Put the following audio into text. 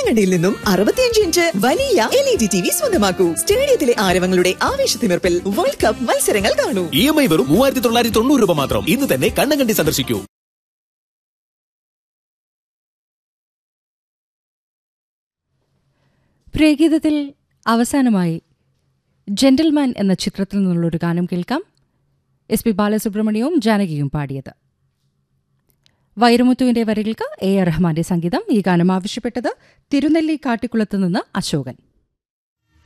കണ്ണങ്കണ്ടിയിൽ നിന്നും അറുപത്തിയഞ്ച് ഇഞ്ച് വലിയ L E D T V സ്വന്തമാക്കൂ സ്റ്റേഡിയത്തിലെ ആരവങ്ങളുടെ ആവേശത്തിമിർപ്പിൽ വേൾഡ് കപ്പ് മത്സരങ്ങൾ കാണൂ ഇ എം ഐ വെറും മൂവായിരത്തി തൊള്ളായിരത്തി തൊണ്ണൂറ് രൂപ മാത്രം ഇന്ന് തന്നെ കണ്ണങ്കണ്ടി സന്ദർശിക്കൂ പ്രേഗീതത്തിൽ അവസാനമായി ജെന്റിൽമാൻ എന്ന ചിത്രത്തിൽ നിന്നുള്ളൊരു ഗാനം കേൾക്കാം എസ് പി ബാലസുബ്രഹ്മണ്യവും ജാനകിയും പാടിയത് വൈരമുത്തുവിന്റെ വരികൾക്ക് എ ആർ റഹ്മാന്റെ സംഗീതം ഈ ഗാനം ആവശ്യപ്പെട്ടത് തിരുനെല്ലി കാട്ടിക്കുളത്ത് നിന്ന് അശോകൻ